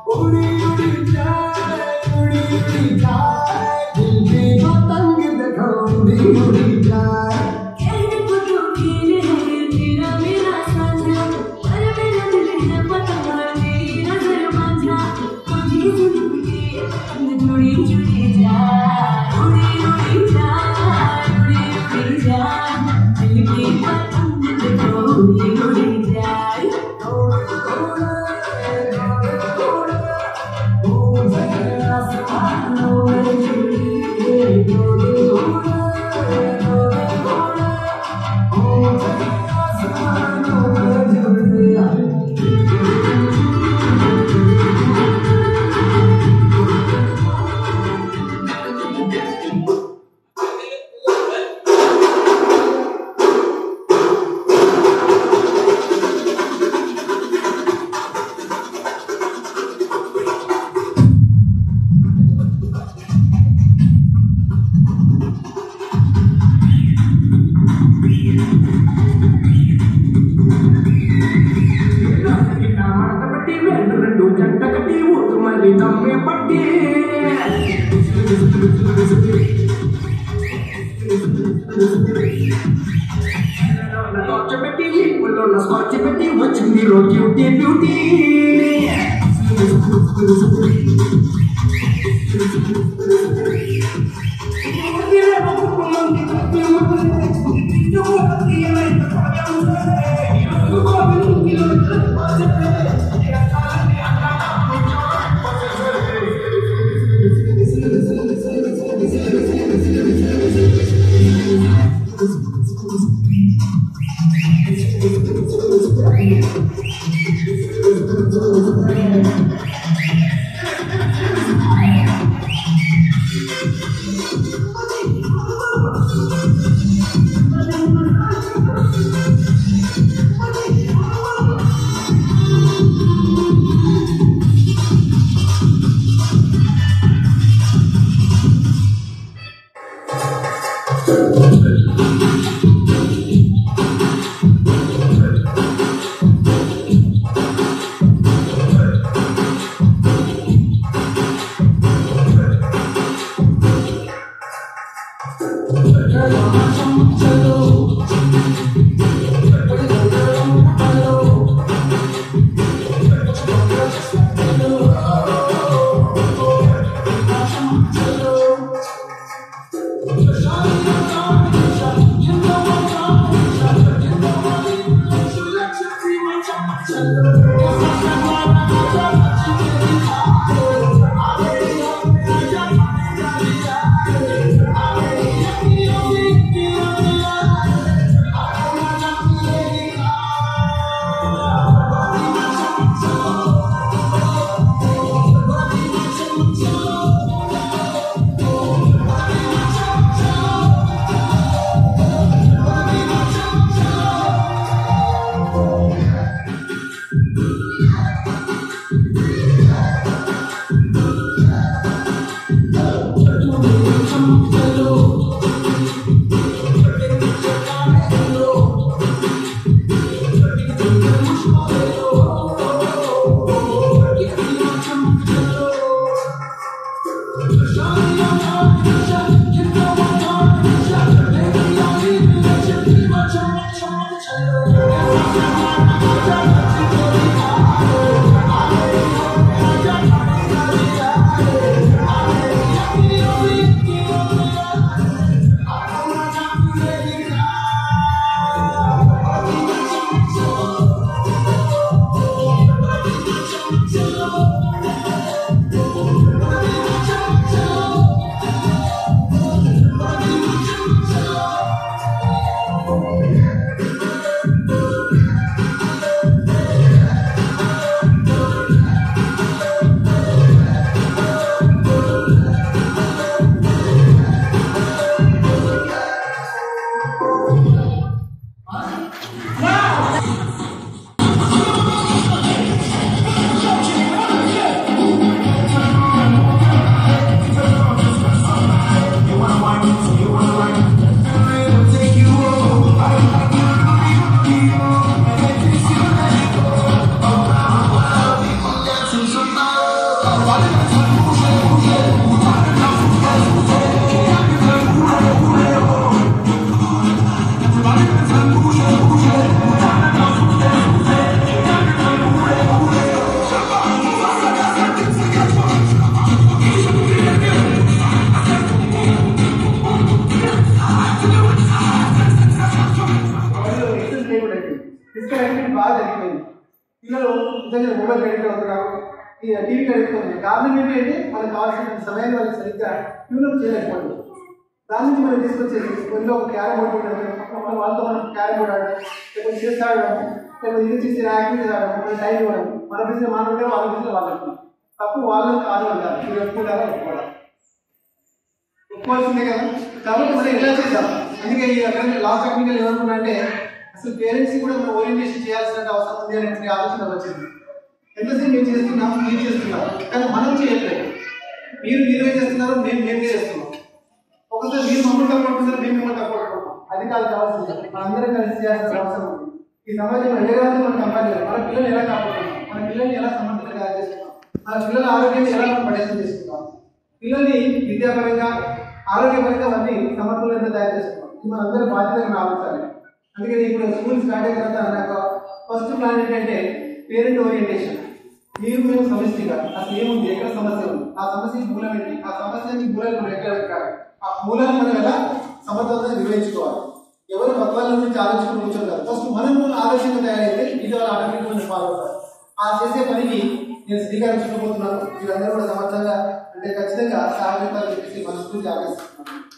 उड़ी उड़ी जाए उड़ी उड़ी जाए दिल की पतंग देखो उड़ी उड़ी जाए कहने को तो खेल है तेरा मेरा साझा पर मेरा दिल है पतंगा तेरी नजर मांझा मुझे जिंदगी पतंग जुड़ी जुड़ी जाए उड़ी उड़ी जाए उड़ी उड़ी जाए दिल की पतंग देखो उड़ी उड़ी जाए మడతపెట్టి వేలు రెండు జంట కట్టి ఊరు మళ్ళీ నమ్మే పట్టి స్కాచ్ పెట్టి లిప్పుల్లో స్కాచ్ పెట్టి వచ్చింది రోజు బ్యూటీ బ్యూటీ పిల్లలు నిజంగా మొబైల్ అడిక్ట్ అవుతున్నారు ఈ టీవీకి అడిక్ట్ అవుతున్నారు కారణం ఏంటి అంటే మనకు కావాల్సిన సమయాన్ని వాళ్ళకి సరిగ్గా ట్యూనప్ చేయలేకపోతుంది దాని నుంచి మనం తీసుకొచ్చేసి కొన్ని ఒక క్యారమ్ బోర్డు పెట్టడం మన వాళ్ళతో మనం క్యారమ్ బోర్డు ఆడడం లేకపోతే చెస్ ఆడడం లేకపోతే ఇది చేసి యాక్టివిటీస్ ఆడడం మన టైం ఇవ్వడం మన బిజినెస్ మనం ఉంటే వాళ్ళ బిజినెస్ వాళ్ళకి తప్పు వాళ్ళని కాదు అంటారు మీరు ఒప్పుకుంటారా ఒప్పుకోవడం ఒప్పుకోవాల్సిందే కదా కాబట్టి మనం ఎలా చేద్దాం అందుకే ఈ అక్కడ లాస్ట్ టెక్నికల్ ఏమనుకున్నా అంటే అసలు పేరెంట్స్ కూడా మనం ఓరియంటేషన్ చేయాల్సిన అవసరం ఉంది అనే ఆలోచన వచ్చింది ఎంతసేపు మేము చేస్తున్నాం మీరు చేస్తున్నాం కానీ మనం చేయట్లేదు మీరు మీరే చేస్తున్నారు మేము మేమే చేస్తున్నాం ఒకసారి మీరు మమ్మల్ని కాపాడుతున్నారు మేము మిమ్మల్ని కాపాడుకుంటాం అది కాదు కావాల్సింది మనందరం కలిసి చేయాల్సిన అవసరం ఉంది ఈ సమాజంలో ఎదగాలని మనం సంపాదించాలి మన పిల్లల్ని ఎలా కాపాడుతున్నాం మన పిల్లల్ని ఎలా సమర్థంగా తయారు చేసుకుంటాం మన పిల్లల ఆరోగ్యాన్ని ఎలా మనం పటిష్టం చేసుకుంటాం పిల్లల్ని విద్యాపరంగా ఆరోగ్యపరంగా అన్ని సమర్థులంగా తయారు చేసుకుంటాం ఇది మనందరం బాధ్యతగా ఆలోచించాలి అందుకని ఇప్పుడు స్కూల్ స్టార్ట్ అయిన తర్వాత నాకు ఫస్ట్ ప్లాన్ ఏంటంటే పేరెంట్ ఓరియంటేషన్ మీరు మేము సమస్యగా అసలు ఏముంది ఎక్కడ సమస్య ఉంది ఆ సమస్యకి మూలం ఏంటి ఆ సమస్యకి మూలాలు మనం ఎక్కడ వెతకాలి ఆ మూలాన్ని మనం ఎలా సమర్థవంతంగా నిర్వహించుకోవాలి ఎవరు పత్రాల గురించి ఆలోచించుకుని కూర్చోరు ఫస్ట్ మనం ఆలోచనగా తయారైతే ఇది వాళ్ళ ఆటోమేటిక్ మనం ఫాలో అవుతారు ఆ చేసే పనికి నేను శ్రీకారం చుట్టబోతున్నాను మీరందరూ కూడా సమర్థంగా అంటే ఖచ్చితంగా సహాయపడతారని చెప్పేసి మనస్ఫూర్తి ఆలోచిస్తున్నాను